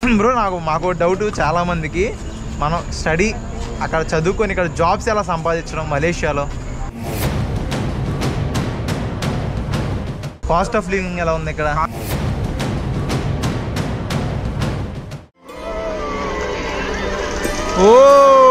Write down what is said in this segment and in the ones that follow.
Bro నాకు మాకు doubt చాలా మందికి మనం స్టడీ అక్కడ చదువుకొని ఇక్కడ జాబ్స్ ఎలా సంపాదించడం మలేషియాలో కాస్ట్ ఆఫ్ లివింగ్ ఎలా ఉంది ఇక్కడ ఓ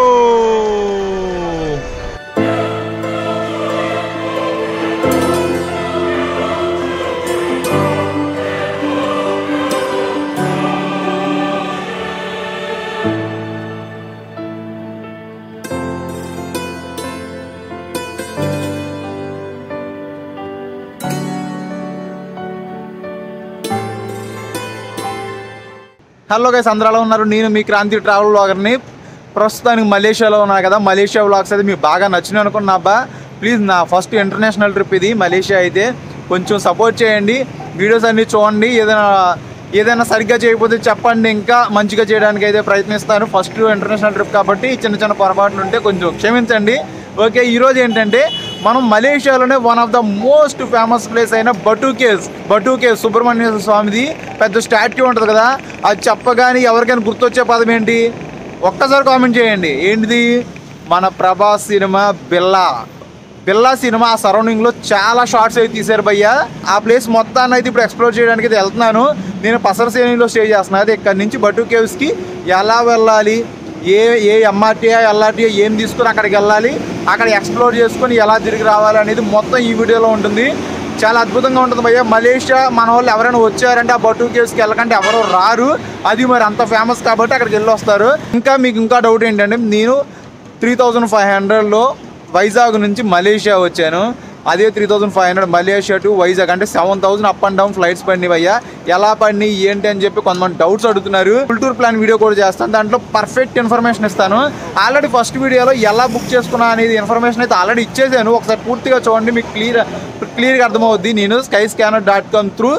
హలో గైస్ అందరూ ఎలా ఉన్నారు నేను మీ క్రాంతి ట్రావెల్ బ్లాగర్ని ప్రస్తుతానికి మలేషియాలో ఉన్నా కదా మలేషియా బ్లాగ్స్ అయితే మీకు బాగా నచ్చినాయి అనుకున్నా అబ్బా ప్లీజ్ నా ఫస్ట్ ఇంటర్నేషనల్ ట్రిప్ ఇది మలేషియా అయితే కొంచెం సపోర్ట్ చేయండి వీడియోస్ అన్నీ చూడండి ఏదైనా ఏదైనా సరిగ్గా చేయకపోతే చెప్పండి ఇంకా మంచిగా చేయడానికి అయితే ప్రయత్నిస్తాను ఫస్ట్ ఇంటర్నేషనల్ ట్రిప్ కాబట్టి చిన్న చిన్న పొరపాట్లు ఉంటే కొంచెం క్షమించండి ఓకే ఈరోజు ఏంటంటే మనం మలేషియాలోనే one of the most famous place అయిన Batu Caves Batu Caves Subrahmanya స్వామిది పెద్ద స్టాట్యూ ఉంటుంది కదా అది చెప్పగానే ఎవరికైనా గుర్తొచ్చే పదం ఏంటి ఒక్కసారి కామెంట్ చేయండి ఏంటిది మన ప్రభాస్ సినిమా బిల్లా బిల్లా సినిమా ఆ సరౌండింగ్లో చాలా షార్ట్స్ అయితే తీశారు భయ్య ఆ ప్లేస్ మొత్తాన్ని అయితే ఇప్పుడు ఎక్స్ప్లోర్ చేయడానికి అయితే వెళ్తున్నాను నేను పసర శ్రేణిలో స్టే చేస్తున్నాను అది ఇక్కడ నుంచి బటు కేవ్స్కి ఎలా వెళ్ళాలి ఏ ఏ ఎంఆర్టీఆ ఎల్ఆర్టీఆ ఏం తీసుకుని అక్కడికి వెళ్ళాలి అక్కడ ఎక్స్ప్లోర్ చేసుకొని ఎలా తిరిగి రావాలి అనేది మొత్తం ఈ వీడియోలో ఉంటుంది చాలా అద్భుతంగా ఉంటుంది భయ్య మలేషియా మన వాళ్ళు ఎవరైనా వచ్చారంటే ఆ బటు కేవ్స్కి వెళ్ళకంటే ఎవరు రారు అది మరి అంత ఫేమస్ కాబట్టి అక్కడికి వెళ్ళి వస్తారు ఇంకా మీకు ఇంకా డౌట్ ఏంటంటే నేను త్రీ థౌజండ్ ఫైవ్ హండ్రెడ్లో వైజాగ్ నుంచి మలేషియా వచ్చాను అదే three thousand five hundred Malaysia to Vizag అంటే seven thousand up and down flights పడినాయి అయ్యా ఎలా పడినాయి ఏంటి అని చెప్పి కొంతమంది డౌట్స్ అడుగుతున్నారు ఫుల్ టూర్ ప్లాన్ వీడియో కూడా చేస్తాను దాంట్లో పర్ఫెక్ట్ ఇన్ఫర్మేషన్ ఇస్తాను ఆల్రెడీ ఫస్ట్ వీడియోలో ఎలా బుక్ చేసుకున్నా అనేది ఇన్ఫర్మేషన్ అయితే ఆల్రెడీ ఇచ్చేసాను ఒకసారి పూర్తిగా చూడండి మీకు క్లియర్ క్లియర్గా అర్థమవుద్ది నేను Skyscanner dot com through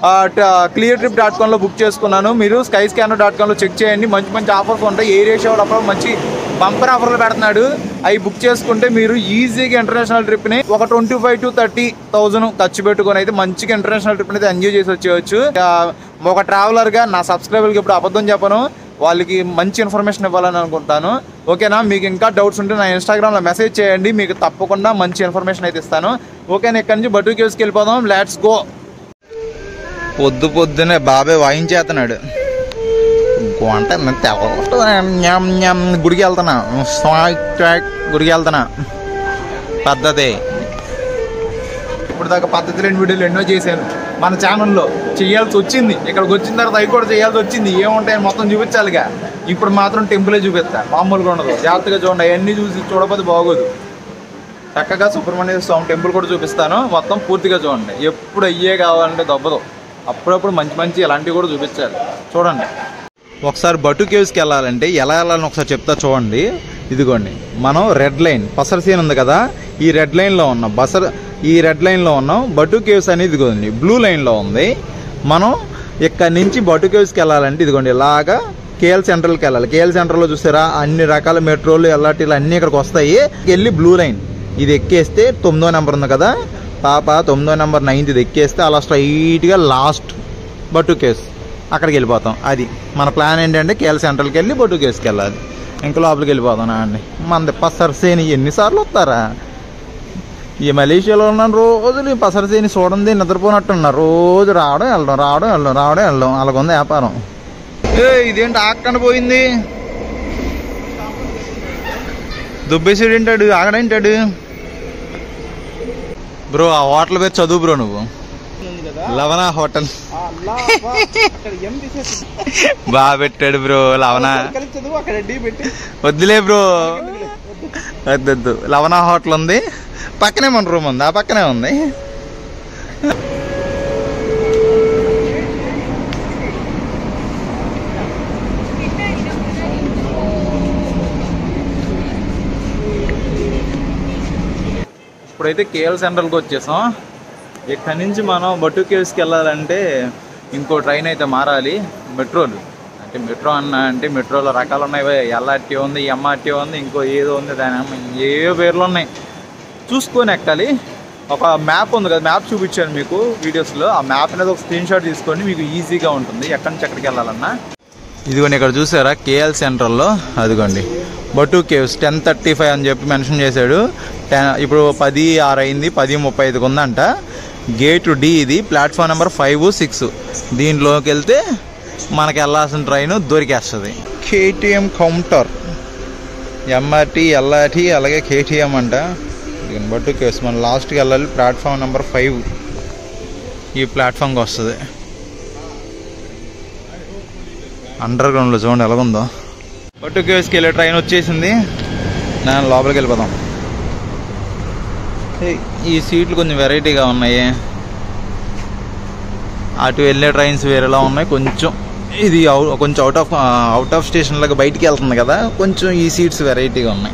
Cleartrip dot కామ్లో బుక్ చేసుకున్నాను మీరు స్కై స్కానర్ డాట్ కామ్లో చెక్ చేయండి మంచి మంచి ఆఫర్స్ ఉంటాయి ఏ రేషియో అప్పుడు మంచి బంపర్ ఆఫర్లు పెడుతున్నాడు అవి బుక్ చేసుకుంటే మీరు ఈజీగా ఇంటర్నేషనల్ ట్రిప్ని ఒక twenty five to thirty thousand ఖర్చు పెట్టుకొని అయితే మంచిగా ఇంటర్నేషనల్ ట్రిప్ని అయితే ఎంజాయ్ చేసి వచ్చేయచ్చు ఆ, ఒక ట్రావెలర్గా నా సబ్స్క్రైబర్కి ఇప్పుడు అబద్ధం చెప్పను వాళ్ళకి మంచి ఇన్ఫర్మేషన్ ఇవ్వాలని అనుకుంటాను ఓకేనా మీకు ఇంకా డౌట్స్ ఉంటే నా ఇన్స్టాగ్రామ్లో మెసేజ్ చేయండి మీకు తప్పకుండా మంచి ఇన్ఫర్మేషన్ అయితే ఇస్తాను ఓకేనా ఇక్కడి నుంచి బటు కేవ్స్కి వెళ్ళిపోదాం లెట్స్ గో పొద్దు పొద్దునే బాబాయ్ వాయించేస్తున్నాడు గొంట తెగ గుడికి వెళ్తున్నా స్వాక్ ట్రాక్ గుడికి వెళ్తున్నా పద్ధతి ఇప్పుడు దాకా పద్ధతి లేని వీడియోలు ఎన్నో చేశాను మన ఛానల్లో చేయాల్సి వచ్చింది ఇక్కడికి వచ్చిన తర్వాత అవి కూడా చేయాల్సి వచ్చింది ఏముంటాయని మొత్తం చూపించాలిగా ఇప్పుడు మాత్రం టెంపులే చూపిస్తా మామూలుగా ఉండదు జాగ్రత్తగా చూడండి అవన్నీ చూసి చూడకపోతే బాగోదు చక్కగా సుబ్రహ్మణ్య స్వామి టెంపుల్ కూడా చూపిస్తాను మొత్తం పూర్తిగా చూడండి ఎప్పుడు అయ్యే కావాలంటే దొబ్బదు అప్పుడప్పుడు మంచి మంచి ఇలాంటివి కూడా చూపించాలి చూడండి ఒకసారి బటు కేవ్స్కి వెళ్ళాలంటే ఎలా వెళ్ళాలని ఒకసారి చెప్తా చూడండి ఇదిగోండి మనం రెడ్ లైన్ పసర సీన్ ఉంది కదా ఈ రెడ్ లైన్లో ఉన్నాం బసర్ ఈ రెడ్ లైన్లో ఉన్నాం బటు కేవ్స్ అనేది ఇదిగోండి బ్లూ లైన్లో ఉంది మనం ఇక్కడ నుంచి బటు కేవ్స్కి వెళ్ళాలంటే ఇదిగోండి ఇలాగా కేఎల్ సెంట్రల్కి వెళ్ళాలి కేఎల్ సెంట్రల్లో చూసారా అన్ని రకాల మెట్రోలు ఎల్ఆర్టీలు అన్నీ ఇక్కడికి వస్తాయి వెళ్ళి బ్లూ లైన్ ఇది ఎక్కేస్తే తొమ్మిదో నెంబర్ ఉంది కదా పాప తొమ్మిదో నెంబర్ నైన్త్ ఇది ఎక్కేస్తే అలా స్ట్రైట్గా లాస్ట్ బట్టు కేస్ అక్కడికి వెళ్ళిపోతాం అది మన ప్లాన్ ఏంటంటే కేఎల్ సెంట్రల్కి వెళ్ళి బొట్టు కేసుకి వెళ్ళాలి ఇంకా లోపలికి వెళ్ళిపోతాం అండి మనది పసరసేని ఎన్నిసార్లు వస్తారా ఈ మలేషియాలో ఉన్న రోజులు ఈ పసరసేని చూడండి నిద్రపోనట్టున్నా రోజు రావడం వెళ్ళడం రావడం వెళ్ళడం రావడం వెళ్ళడం అలాగుంది వ్యాపారం ఏ ఇదేంటి ఆక్కన పోయింది దుబ్బేసాడు ఏంటాడు ఆగడేంటాడు బ్రో ఆ హోటల్ పేరు చదువు బ్రో నువ్వు లవణ హోటల్ బాగా పెట్టాడు బ్రో లవణ వద్దులే బ్రో వద్దొద్దు లవణ హోటల్ ఉంది పక్కనే మన రూమ్ ఉంది ఆ పక్కనే ఉంది ఇప్పుడైతే కేఎల్ సెంట్రల్కి వచ్చేసాం ఇక్కడి నుంచి మనం బట్టు కేవ్స్కి వెళ్ళాలంటే ఇంకో ట్రైన్ అయితే మారాలి మెట్రోలు అంటే మెట్రో అన్న అంటే మెట్రోలో రకాలు ఉన్నాయి ఎల్ఆర్టీ ఉంది ఎంఆర్టీ ఉంది ఇంకో ఏదో ఉంది దాని అమ్మ ఏవో పేర్లు ఉన్నాయి చూసుకొని ఎక్కాలి ఒక మ్యాప్ ఉంది కదా మ్యాప్ చూపించాను మీకు వీడియోస్లో ఆ మ్యాప్ అనేది ఒక స్క్రీన్ షాట్ తీసుకొని మీకు ఈజీగా ఉంటుంది ఎక్కడి నుంచి ఎక్కడికి వెళ్ళాలన్నా ఇదిగోండి ఇక్కడ చూసారా కేఎల్ సెంట్రల్లో అదిగోండి Batu Caves ten thirty five అని చెప్పి మెన్షన్ చేశాడు టెన్ ఇప్పుడు పది ఆరు అయింది పది ముప్పై ఐదుకి ఉందంట గేట్ డి ఇది ప్లాట్ఫామ్ నెంబర్ ఫైవ్ సిక్స్ దీంట్లోకి వెళ్తే మనకి వెళ్ళాల్సిన ట్రైన్ దొరికేస్తుంది కేటీఎం కౌంటర్ ఎంఆర్టీ ఎల్ఆర్టీ అలాగే కేటీఎం అంట ఇదిగోండి బట్టు కేవ్స్ మనం లాస్ట్కి వెళ్ళాలి ప్లాట్ఫామ్ నెంబర్ ఫైవ్ ఈ ప్లాట్ఫామ్కి వస్తుంది అండర్ గ్రౌండ్లో చూడండి ఎలాగుందో పట్టు కేవ్స్కి వెళ్ళే ట్రైన్ వచ్చేసింది నేను లోపలికి వెళ్ళిపోదాం ఏయ్, ఈ సీట్లు కొంచెం వెరైటీగా ఉన్నాయి అటు వెళ్ళే ట్రైన్స్ వేరేలా ఉన్నాయి కొంచెం ఇది అవు- కొంచెం out of out of station లాగా బయటికి వెళ్తుంది కదా కొంచెం ఈ సీట్స్ వెరైటీగా ఉన్నాయి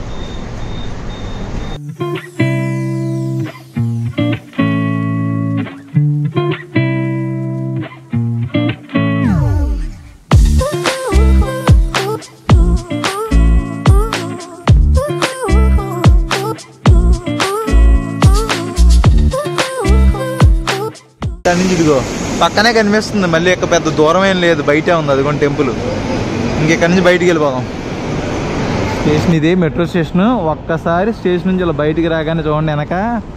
దాని నుంచి ఇదిగో పక్కనే కనిపిస్తుంది మళ్ళీ ఎక్క పెద్ద దూరం ఏం లేదు బయటే ఉంది అదిగోండి టెంపుల్ ఇంకెక్కడి నుంచి బయటికి వెళ్ళిపోదాం స్టేషన్ ఇది మెట్రో స్టేషన్ ఒక్కసారి స్టేషన్ నుంచి ఇలా బయటికి రాగానే చూడండి వెనక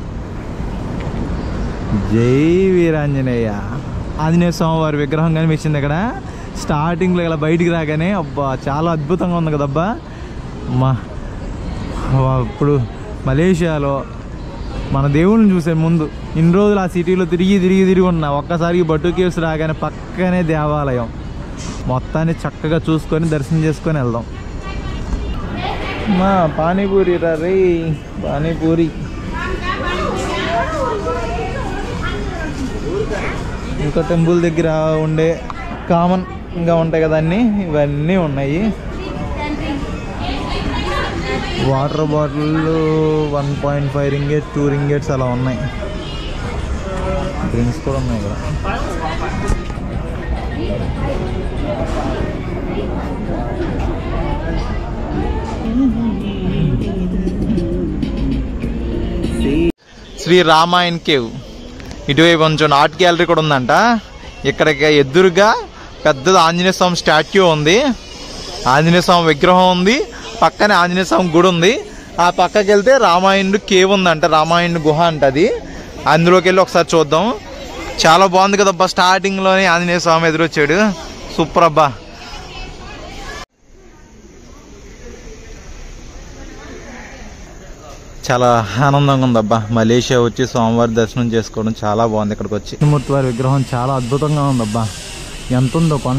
జై వీరాంజనేయ ఆంజనేయ స్వామి వారి విగ్రహం కనిపించింది ఇక్కడ స్టార్టింగ్లో ఇలా బయటికి రాగానే అబ్బా చాలా అద్భుతంగా ఉంది కదబ్బా మా ఇప్పుడు మలేషియాలో మన దేవుళ్ళని చూసే ముందు ఇన్ని రోజులు ఆ సిటీలో తిరిగి తిరిగి తిరిగి ఉన్నా ఒక్కసారి బట్టు కేవ్స్ రాగానే పక్కనే దేవాలయం మొత్తాన్ని చక్కగా చూసుకొని దర్శనం చేసుకొని వెళ్దాం మా పానీపూరి రా రే పానీపూరి ఇంకా టెంపుల్ దగ్గర ఉండే కామన్గా ఉంటాయి కదా అన్నీ ఇవన్నీ ఉన్నాయి water bottle one point five ringgit two ringgits అలా ఉన్నాయి డ్రింక్స్ కూడా ఉన్నాయి ఇక్కడ శ్రీ రామాయణ్ కేవ్ ఇటువైపు కొంచెం ఆర్ట్ గ్యాలరీ కూడా ఉందంట ఇక్కడ ఎదురుగా పెద్దది ఆంజనేయ స్వామి స్టాచ్యూ ఉంది ఆంజనేయ స్వామి విగ్రహం ఉంది పక్కనే ఆంజనేయ స్వామి గుడి ఉంది ఆ పక్కకి వెళ్తే రామాయణుడు కేవ్ ఉందంట రామాయణుడు గుహ అంట అది అందులోకి వెళ్ళి ఒకసారి చూద్దాం చాలా బాగుంది కదబ్బా స్టార్టింగ్లోనే ఆంజనేయ స్వామి ఎదురొచ్చాడు సూపర్ అబ్బా చాలా ఆనందంగా ఉందబ్బా మలేషియా వచ్చి స్వామివారి దర్శనం చేసుకోవడం చాలా బాగుంది ఇక్కడికి వచ్చి మూర్తి వారి విగ్రహం చాలా అద్భుతంగా ఉందబ్బా ఎంత ఉందో కొండ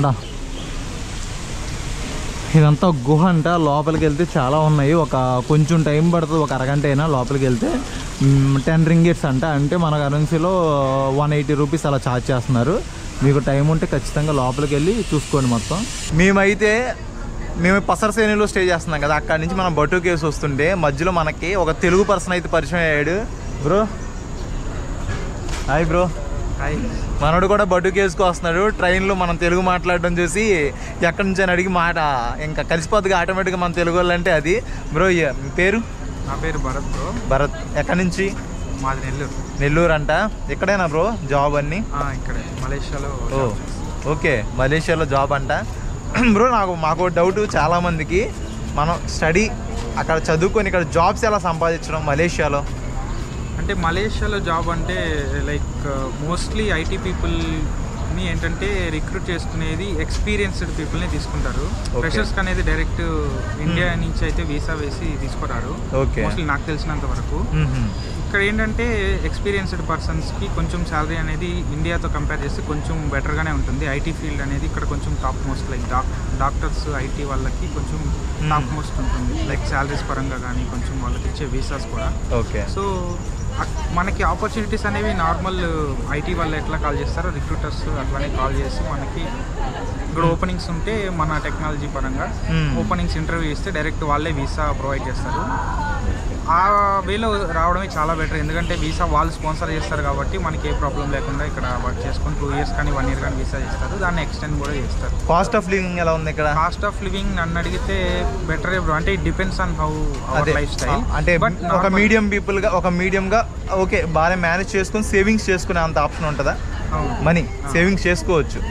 ఇదంతా గుహ అంట లోపలికి వెళ్తే చాలా ఉన్నాయి ఒక కొంచెం టైం పడుతుంది ఒక అరగంట అయినా లోపలికి వెళ్తే టెన్ రింగేట్స్ అంట అంటే మన కరెన్సీలో వన్ ఎయిటీ రూపీస్ అలా ఛార్జ్ చేస్తున్నారు మీకు టైం ఉంటే ఖచ్చితంగా లోపలికి వెళ్ళి చూసుకోండి మొత్తం మేమైతే మేము పసర శ్రేణిలో స్టే చేస్తున్నాం కదా అక్కడి నుంచి మనం బటు కేవ్స్ వస్తుంటే మధ్యలో మనకి ఒక తెలుగు పర్సన్ అయితే పరిచయం అయ్యాడు బ్రో హాయ్ బ్రో హాయ్ మనోడు కూడా బటు కేసుకు వస్తున్నాడు ట్రైన్లో మనం తెలుగు మాట్లాడడం చూసి ఎక్కడి నుంచి అని అడిగి మాట ఇంకా కలిసిపోద్దిగా ఆటోమేటిక్గా మన తెలుగు వాళ్ళు అంటే అది బ్రో ఈ- మీ పేరు నా పేరు భరత్ బ్రో భరత్ ఎక్కడి నుంచి మాది నెల్లూరు నెల్లూరు అంట ఇక్కడేనా బ్రో జాబ్ అన్ని ఆ, ఇక్కడే మలేషియాలో ఓ ఓకే మలేషియాలో జాబ్ అంట బ్రో నాకు మాకు డౌట్ చాలా మందికి మనం స్టడీ అక్కడ చదువుకొని ఇక్కడ జాబ్స్ ఎలా సంపాదించడం మలేషియాలో అంటే మలేషియాలో జాబ్ అంటే లైక్ మోస్ట్లీ ఐటీ పీపుల్ని ఏంటంటే రిక్రూట్ చేసుకునేది ఎక్స్పీరియన్స్డ్ పీపుల్ని తీసుకుంటారు Okay. ఫ్రెషర్స్ అనేది డైరెక్ట్ ఇండియా నుంచి అయితే వీసా వేసి తీసుకురారు Okay. మోస్ట్లీ నాకు తెలిసినంత వరకు మ్మ్హ్మ్. ఇక్కడ ఏంటంటే ఎక్స్పీరియన్స్డ్ పర్సన్స్కి కొంచెం శాలరీ అనేది ఇండియాతో కంపేర్ చేస్తే కొంచెం బెటర్గానే ఉంటుంది ఐటీ ఫీల్డ్ అనేది ఇక్కడ కొంచెం top most like doc doctors IT వాళ్ళకి కొంచెం టాప్ మోస్ట్ ఉంటుంది లైక్ శాలరీస్ పరంగా కానీ కొంచెం వాళ్ళకి ఇచ్చే వీసాస్ కూడా ఓకే సో అక్- మనకి ఆపర్చునిటీస్ అనేవి నార్మల్ ఐటీ వాళ్ళు ఎట్లా కాల్ చేస్తారో రిక్రూటర్స్ అట్లానే కాల్ చేసి మనకి ఇక్కడ ఓపెనింగ్స్ ఉంటే మన టెక్నాలజీ పరంగా Hmm. ఓపెనింగ్స్ ఇంటర్వ్యూ ఇస్తే డైరెక్ట్ వాళ్ళే వీసా ప్రొవైడ్ చేస్తారు ఆ వేలో రావడమే చాలా బెటర్ ఎందుకంటే వీసా వాళ్ళు స్పాన్సర్ చేస్తారు కాబట్టి మనకి ఏ ప్రాబ్లం లేకుండా ఇక్కడ వర్క్ చేసుకొని టూ ఇయర్స్ కానీ వన్ ఇయర్ కానీ వీసా చేస్తారు దాన్ని ఎక్స్టెండ్ కూడా చేస్తారు కాస్ట్ ఆఫ్ లివింగ్ ఎలా ఉంది ఇక్కడ కాస్ట్ ఆఫ్ లివింగ్ నన్ను అడిగితే బెటర్ అంటే it depends on how our అదే లైఫ్ స్టైల్ అంటే ఒక మీడియం పీపుల్ గా ఒక మీడియం గా ఓకే బాగా మేనేజ్ చేసుకొని సేవింగ్స్ చేసుకునే అంత ఆప్షన్ ఉంటుందా మనీ సేవింగ్స్ చేసుకోవచ్చు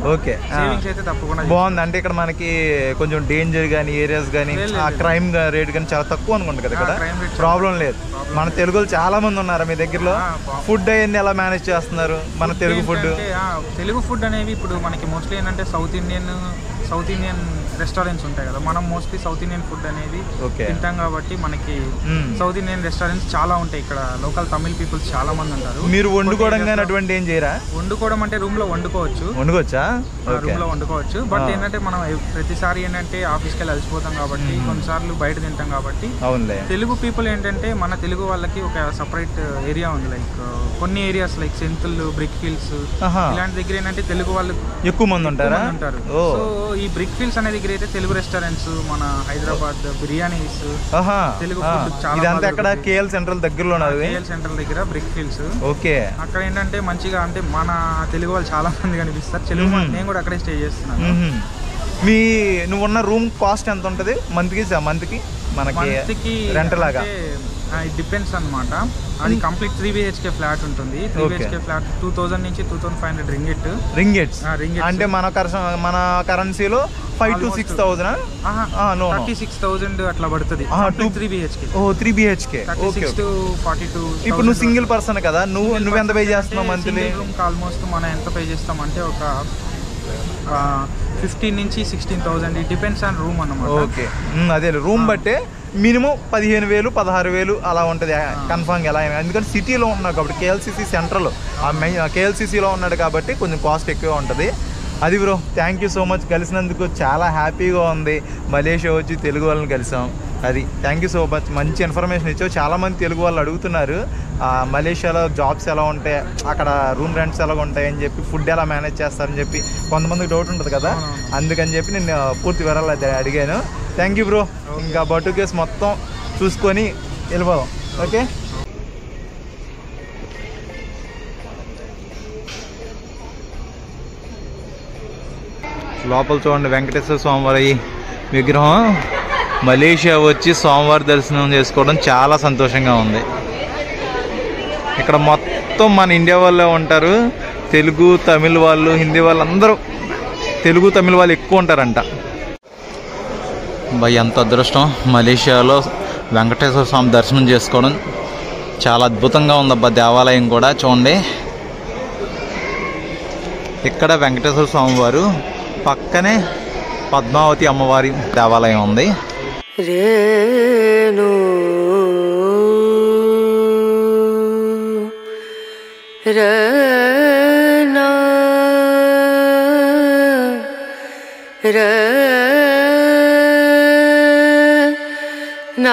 ఓకే ఆ. సేవింగ్స్ అయితే తప్పకుండా బాగుంది అంటే ఇక్కడ మనకి కొంచెం డేంజర్ కానీ ఏరియాస్ కానీ లేదు, ఆ లేదు. క్రైమ్ రేట్ కానీ చాలా తక్కువ అనుకుంటా కదా ఇక్కడ ఆ, crime rate ప్రాబ్లం లేదు మన తెలుగులో చాలా మంది ఉన్నారు మీ దగ్గరలో ఆ, బా- ఫుడ్ అవన్నీ ఎలా మేనేజ్ చేస్తున్నారు మన తెలుగు ఫుడ్ ఏంటంటే, ఆ, తెలుగు ఫుడ్ అనేవి ఇప్పుడు మనకి మోస్ట్లీ ఏంటంటే south Indian south Indian restaurants ఉంటాయి కదా మనం మోస్ట్లీ సౌత్ ఇండియన్ ఫుడ్ అనేది ఓకే తింటాం కాబట్టి మనకి మ్మ్. సౌత్ ఇండియన్ రెస్టారెంట్స్ చాలా ఉంటాయి ఇక్కడ లోకల్ తమిళ్ పీపుల్స్ చాలా మంది ఉంటారు మీరు వండుకోవడం కొన్ని కానీ areas లో అటువంటి ఏం చేయరా వండుకోవడం అంటే రూమ్ లో వండుకోవచ్చు వండుకోవచ్చా ఓకే రూమ్ లో వండుకోవచ్చు బట్ ఆ. ఏంటంటే మనం ఎవ్- ప్రతిసారి ఏంటంటే ఆఫీస్కి వెళ్ళి అలసిపోతాం కాబట్టి మ్మ్. కొన్నిసార్లు బయట తింటాం కాబట్టి అవునులే తెలుగు పీపుల్ ఏంటంటే మన తెలుగు వాళ్ళకి ఒక సపరేట్ ఏరియా ఉంది లైక్ కొన్ని areas like Sentul Brickfields ఆహా. ఇలాంటి దగ్గర ఏంటంటే తెలుగు వాళ్ళు ఎక్కువ మంది ఉంటారా ఎక్కువ మంది ఉంటారు ఓ సో ఈ బ్రిక్ ఫీల్డ్స్ అనే దగ్గర అయితే తెలుగు రెస్టారెంట్స్ మన హైదరాబాద్ బిర్యానీస్ ఆహా తెలుగు ఆ. food చాలా ఇదంతా బాగా ఎక్కడ దొరుకుతుంది. కేఎల్ సెంట్రల్ దగ్గరలో ఉన్నది కేఎల్ సెంటర్ దగ్గర బ్రిక్ ఫీల్డ్స్ ఓకే అక్కడ ఏంటంటే మంచిగా అంటే మన తెలుగు వాళ్ళు చాలా మంది కనిపిస్తారు తెలుగు మ్మ్. వాళ్ళు- నేను కూడా అక్కడే స్టే చేస్తున్నాను మ్మ్హ్మ్. మీ నువ్వు ఉన్న రూమ్ కాస్ట్ ఎంత ఉంటుంది మంత్కి మంత్కి మనకి మంత్కి రెంట్ లాగా ఇట్ డిపెండ్స్ అన్నమాట అది కంప్లీట్ త్రీ బిహెచ్కే ఫ్లాట్ ఉంటుంది త్రీ Okay. BHK flat two thousand నుంచి two thousand five hundred ringgit ringgits ఆ, ringgits. అంటే మన కరస మన కరెన్సీలో five to Almost. Six thousand no thirty six thousand అట్లా పడుతుంది ఆహా, two- త్రీ బిహెచ్కే ఓ three BHK thirty okay six to forty two ఇప్పుడు నువ్వు సింగిల్ పర్సన్ కదా నువ్వు నువ్వు ఎంత పే చేస్తున్నావు మంత్లీ రూమ్ ఆల్మోస్ట్ మనం ఎంత పే చేస్తామంటే ఒక ఫిఫ్టీన్ నుంచి sixteen thousand it depends on room అన్నమాట ఓకే ఉమ్, అదే రూమ్ బట్టే మినిమం పదిహేను వేలు పదహారు వేలు అలా ఉంటుంది కన్ఫామ్గా ఎలా అయినా ఎందుకంటే సిటీలో ఉన్నావు కాబట్టి కేఎల్సిసి సెంట్రల్ ఆ మెయిన్ కేఎల్సిసిలో ఉన్నాడు కాబట్టి కొంచెం కాస్ట్ ఎక్కువ ఉంటుంది అది bro thank you so much కలిసినందుకు చాలా హ్యాపీగా ఉంది మలేషియా వచ్చి తెలుగు వాళ్ళని కలిసాం అది థ్యాంక్ యూ సో మచ్ మంచి ఇన్ఫర్మేషన్ ఇచ్చావు చాలామంది తెలుగు వాళ్ళు అడుగుతున్నారు ఆ, మలేషియాలో జాబ్స్ ఎలా ఉంటాయి అక్కడ రూమ్ రెంట్స్ ఎలా ఉంటాయి అని చెప్పి ఫుడ్ ఎలా మేనేజ్ చేస్తారని చెప్పి కొంతమందికి డౌట్ ఉంటుంది కదా అవునవును. అందుకని చెప్పి నేను పూర్తి వివరాలు అయితే అడిగాను థ్యాంక్ యూ బ్రో ఇంకా బట్టు కేసు మొత్తం చూసుకొని వెళ్ళిపోదాం ఓకే లోపల చూడండి వెంకటేశ్వర స్వామివారి విగ్రహం మలేషియా వచ్చి స్వామివారి దర్శనం చేసుకోవడం చాలా సంతోషంగా ఉంది ఇక్కడ మొత్తం మన ఇండియా వాళ్ళే ఉంటారు తెలుగు తమిళ్ వాళ్ళు హిందీ వాళ్ళు అందరూ తెలుగు తమిళ వాళ్ళు ఎక్కువ ఉంటారంట బా ఎంత అదృష్టం మలేషియాలో వెంకటేశ్వర స్వామి దర్శనం చేసుకోవడం చాలా అద్భుతంగా ఉందబ్బా దేవాలయం కూడా చూడండి ఇక్కడ వెంకటేశ్వర స్వామి వారు పక్కనే పద్మావతి అమ్మవారి దేవాలయం ఉంది రేణు రనా రనా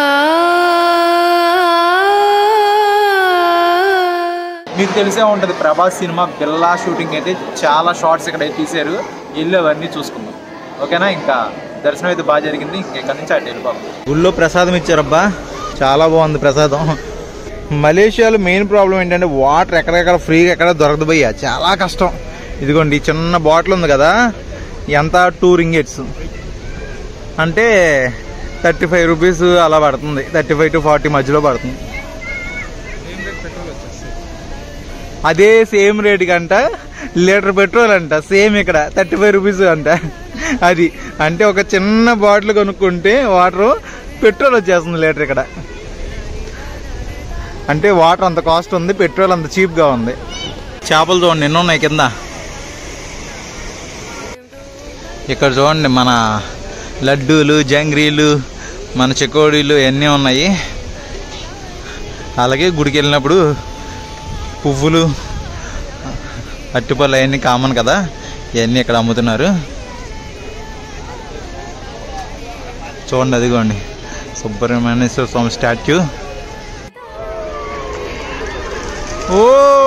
మీకు తెలిసే ఉంటుంది ప్రభాస్ సినిమా బిల్లా షూటింగ్ అయితే చాలా షార్ట్స్ ఇక్కడ తీశారు ఇల్లు అవన్నీ చూసుకుందాం ఓకేనా ఇంకా దర్శనం అయితే బాగా జరిగింది ఇంకా ఇక్కడ నుంచి అటు వెళ్ళిపోదాం గుళ్ళో ప్రసాదం ఇచ్చారబ్బా చాలా బాగుంది ప్రసాదం మలేషియాలో మెయిన్ ప్రాబ్లం ఏంటంటే వాటర్ ఎక్కడెక్కడ ఫ్రీగా ఎక్కడ దొరకదు భయ్యా చాలా కష్టం ఇదిగోండి ఈ చిన్న బాటిల్ ఉంది కదా ఎంత టూ రింగెట్స్ అంటే థర్టీ ఫైవ్ రూపీస్ అలా పడుతుంది థర్టీ ఫైవ్ టు ఫార్టీ మధ్యలో పడుతుంది సేమ్ రేట్ పెట్రోల్ వచ్చేస్తుంది అదే సేమ్ రేట్ కంట లీటర్ పెట్రోల్ అంట సేమ్ ఇక్కడ థర్టీ ఫైవ్ రూపీస్ అంట అది అంటే ఒక చిన్న బాటిల్ కొనుక్కుంటే వాటర్ పెట్రోల్ వచ్చేస్తుంది లీటర్ ఇక్కడ అంటే వాటర్ అంత కాస్ట్ ఉంది పెట్రోల్ అంత చీప్గా ఉంది చేపలు చూడండి ఎన్ని ఉన్నాయి కింద ఇక్కడ చూడండి మన లడ్డూలు జంగ్రీలు మన చెకోడీలు అన్నీ ఉన్నాయి అలాగే గుడికి వెళ్ళినప్పుడు పువ్వులు అట్టిపళ్ళు అవన్నీ కామన్ కదా ఇవన్నీ ఇక్కడ అమ్ముతున్నారు చూడండి అదిగోండి సుబ్రహ్మణ్యేశ్వర స్వామి స్టాచ్యూ ఓ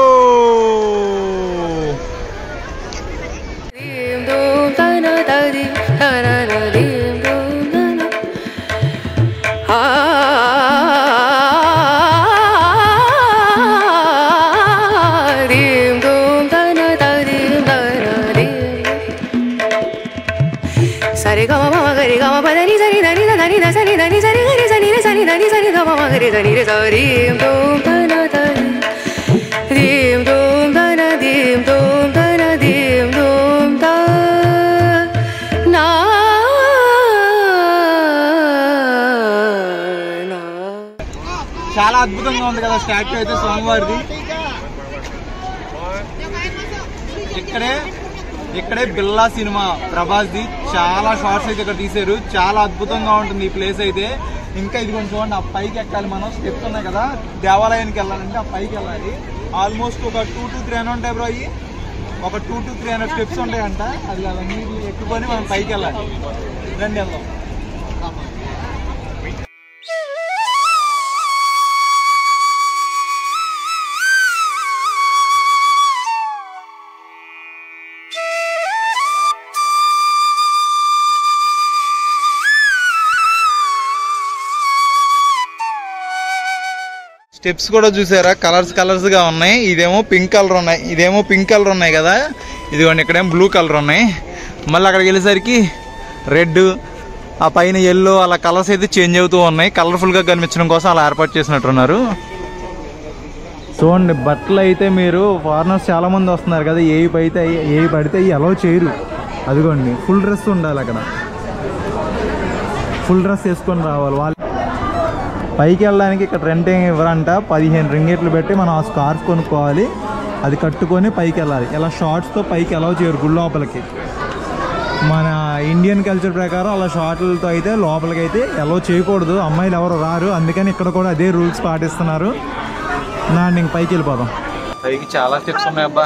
dim dum da na da di da na na dim dum da na ah dim dum da na da dim da na dim Sari ga ma ma ma ga ri ga ma pa da ni sa ni da ni da da ni da sa ni da ni sa ni ga ri sa ni re sa ni da ni sa ni da ma ma ga ri sa ni re sa dim dum da na da dim dum da na dim dum da na dim dum చాలా అద్భుతంగా ఉంది కదా statue అయితే స్వామివారిది ఇక్కడే ఇక్కడే బిల్లా cinema ప్రభాస్ది చాలా shorts అయితే ఇక్కడ తీశారు చాలా అద్భుతంగా ఉంటుంది ఈ ప్లేస్ అయితే ఇంకా ఇది కొంచెం చూడండి ఆ పైకి ఎక్కాలి మనం స్టెప్స్ ఉన్నాయి కదా దేవాలయానికి వెళ్ళాలంటే ఆ పైకి వెళ్ళాలి ఆల్మోస్ట్ ఒక టూ టు త్రీ హండ్రెడ్ ఉంటాయి బ్రో అయ్యి ఒక two to three hundred steps ఉంటాయంట అది అవన్నీ ఎక్కుకొని మనం పైకి వెళ్ళాలి రండి వెళ్దాం స్టెప్స్ కూడా చూసారా కలర్స్ కలర్స్ గా ఉన్నాయి ఇదేమో పింక్ కలర్ ఉన్నాయి ఇదేమో పింక్ కలర్ ఉన్నాయి కదా ఇదిగోండి ఇక్కడేమో బ్లూ కలర్ ఉన్నాయి మళ్ళీ అక్కడికి వెళ్ళేసరికి రెడ్ ఆ పైన ఎల్లో అలా కలర్స్ అయితే చేంజ్ అవుతూ ఉన్నాయి కలర్ఫుల్ గా కనిపించడం కోసం అలా ఏర్పాటు చేసినట్టున్నారు చూడండి బట్టలు అయితే మీరు ఫారినర్స్ చాలా మంది వస్తున్నారు కదా ఏ అయితే అయ్యి- ఏ పడితే అవి అలౌ చేయరు అదిగోండి ఫుల్ డ్రెస్ ఉండాలి అక్కడ ఫుల్ డ్రెస్ వేసుకొని రావాలి వాళ్ళు పైకి వెళ్ళడానికి ఇక్కడ రెంట్ ఏం ఇవ్వరంట పదిహేను రింగేట్లు పెట్టి మనం ఆ స్కార్ఫ్ కొనుక్కోవాలి అది కట్టుకొని పైకి వెళ్ళాలి ఇలా షార్ట్స్తో పైకి ఎలా చేయరు గుడి లోపలికి మన ఇండియన్ కల్చర్ ప్రకారం అలా షార్ట్లతో అయితే లోపలికి అయితే ఎలా చేయకూడదు అమ్మాయిలు ఎవరు రారు అందుకని ఇక్కడ కూడా అదే రూల్స్ పాటిస్తున్నారు నా ఇంక పైకి వెళ్ళిపోదాం పైకి చాలా స్టెప్స్ ఉన్నాయి అబ్బా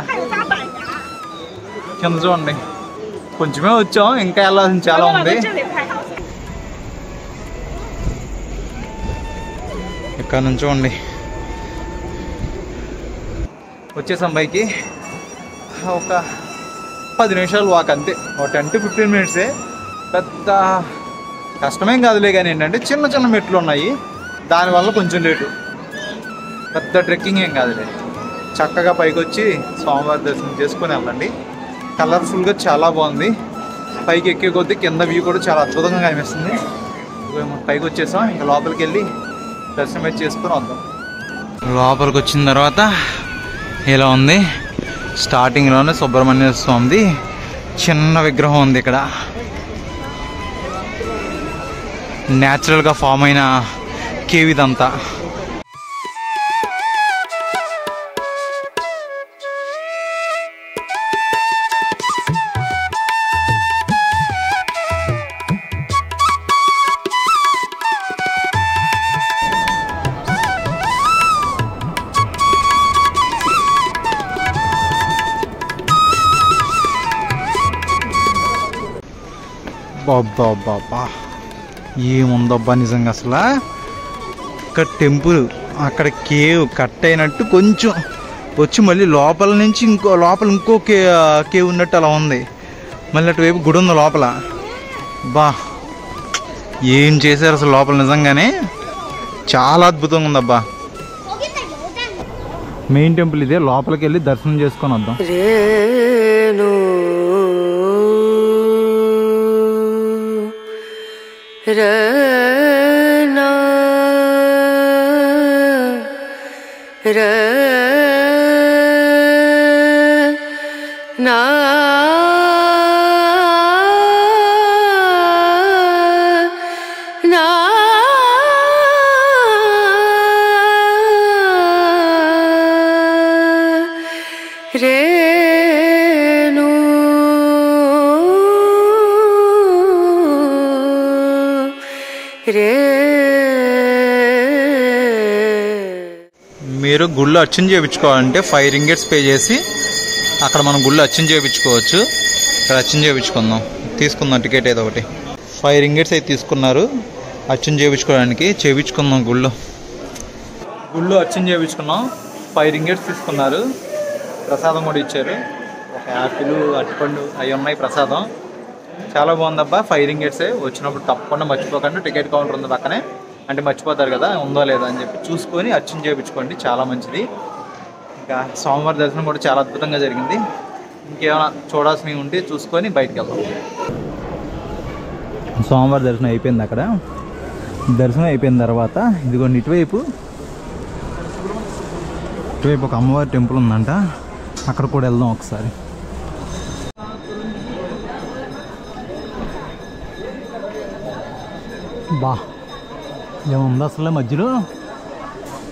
కింద చూడండి కొంచెమే వచ్చాం ఇంకా వెళ్ళాల్సిన చాలా ఉంది ఇక్కడ నుంచి చూడండి వచ్చేసాం పైకి ఒక పది నిమిషాలు వాక్ అంతే ఒక టెన్ టు ఫిఫ్టీన్ మినిట్సే పెద్ద కష్టమేం కాదులే కానీ ఏంటంటే చిన్న చిన్న మెట్లు ఉన్నాయి దానివల్ల కొంచెం లేటు పెద్ద ట్రెక్కింగ్ ఏం కాదులే చక్కగా పైకి వచ్చి స్వామివారి దర్శనం చేసుకొని వెళ్ళండి కలర్ఫుల్గా చాలా బాగుంది పైకి ఎక్కే కొద్దీ కింద వ్యూ కూడా చాలా అద్భుతంగా కనిపిస్తుంది ఇదిగో మనం పైకి వచ్చేసాం ఇంకా లోపలికి వెళ్ళి దర్శనం అయితే చేసుకొని వద్దాం లోపలికి వచ్చిన తర్వాత ఇలా ఉంది స్టార్టింగ్లోనే సుబ్రహ్మణ్య స్వామిది చిన్న విగ్రహం ఉంది ఇక్కడ న్యాచురల్గా ఫామ్ అయిన కేవ్ ఇదంతా బాబా ఏముందబ్బా నిజంగా అసలు ఇక్కడ టెంపుల్ అక్కడ కేవ్ కట్ అయినట్టు కొంచెం వచ్చి మళ్ళీ లోపల నుంచి ఇంకో లోపల ఇంకో కే కేవ్ ఉన్నట్టు అలా ఉంది మళ్ళీ అటువైపు గుడి ఉంది లోపల బా ఏం చేశారు అసలు లోపల నిజంగానే చాలా అద్భుతంగా ఉందబ్బా మెయిన్ టెంపుల్ ఇదే లోపలికి వెళ్ళి దర్శనం చేసుకొని వద్దాం రేణు రనా రనా నా రేణు రే మీరు గుళ్ళు అర్చన చేయించుకోవాలంటే ఫైవ్ రింగెట్స్ పే చేసి అక్కడ మనం గుళ్ళు అర్చన చేయించుకోవచ్చు ఇక్కడ అర్చన చేయించుకుందాం తీసుకుందాం టికెట్ ఏదో ఒకటి ఫైవ్ రింగెట్స్ అయితే తీసుకున్నారు అర్చన చేయించుకోవడానికి చేయించుకుందాం గుళ్ళు గుళ్ళు అర్చన చేయించుకున్నాం ఫైవ్ రింగెట్స్ తీసుకున్నారు ప్రసాదం కూడా ఇచ్చారు ఒక యాపిల్ అరటిపండు అవి ఉన్నాయి ప్రసాదం చాలా బాగుందబ్బా ఫైవ్ రింగెట్సే వచ్చినప్పుడు తప్పకుండా మర్చిపోకండి టికెట్ కౌంటర్ ఉంది పక్కనే అంటే మర్చిపోతారు కదా ఉందో లేదో అని చెప్పి చూసుకొని అర్చన చేయించుకోండి చాలా మంచిది ఇంకా సోమవారం దర్శనం కూడా చాలా అద్భుతంగా జరిగింది ఇంకేమైనా చూడాల్సినవి ఉంటే చూసుకొని బయటికి వెళ్దాం సోమవారం దర్శనం అయిపోయింది అక్కడ దర్శనం అయిపోయిన తర్వాత ఇదిగోండి ఇటువైపు ఇటువైపు ఒక అమ్మవారి టెంపుల్ ఉందంట అక్కడ కూడా వెళ్దాం ఒకసారి బా ఏముంది అసలు మధ్యలో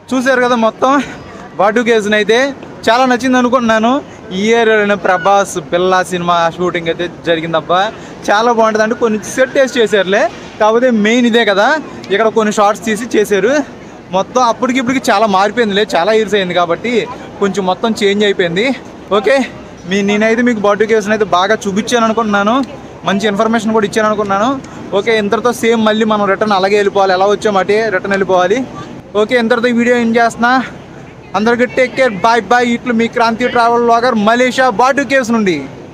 చూశారు కదా మొత్తం బాటు కేసుని అయితే చాలా నచ్చింది అనుకుంటున్నాను ఈ ఏరియాలోనే ప్రభాస్ పిల్ల సినిమా షూటింగ్ అయితే జరిగిందబ్బా చాలా బాగుంటుంది అంటే కొన్ని సెట్ టేస్ట్ చేశారులే కాకపోతే మెయిన్ ఇదే కదా ఇక్కడ కొన్ని షార్ట్స్ తీసి చేశారు మొత్తం అప్పటికి ఇప్పటికి చాలా మారిపోయిందిలే చాలా ఇయర్స్ అయింది కాబట్టి కొంచెం మొత్తం చేంజ్ అయిపోయింది ఓకే మీ నేనైతే మీకు బాటు కేసుని అయితే బాగా చూపించాను అనుకుంటున్నాను మంచి ఇన్ఫర్మేషన్ కూడా ఇచ్చాను అనుకున్నాను ఓకే ఇంతటితో సేమ్ మళ్ళీ మనం రిటర్న్ అలాగే వెళ్ళిపోవాలి ఎలా వచ్చామటే రిటర్న్ వెళ్ళిపోవాలి ఓకే ఇంతటితో ఈ వీడియో ఏం చేస్తున్నా అందరికీ టేక్ కేర్ బాయ్ బాయ్ ఇట్లు మీ Kranthi travel logger Malaysia Batu Caves నుండి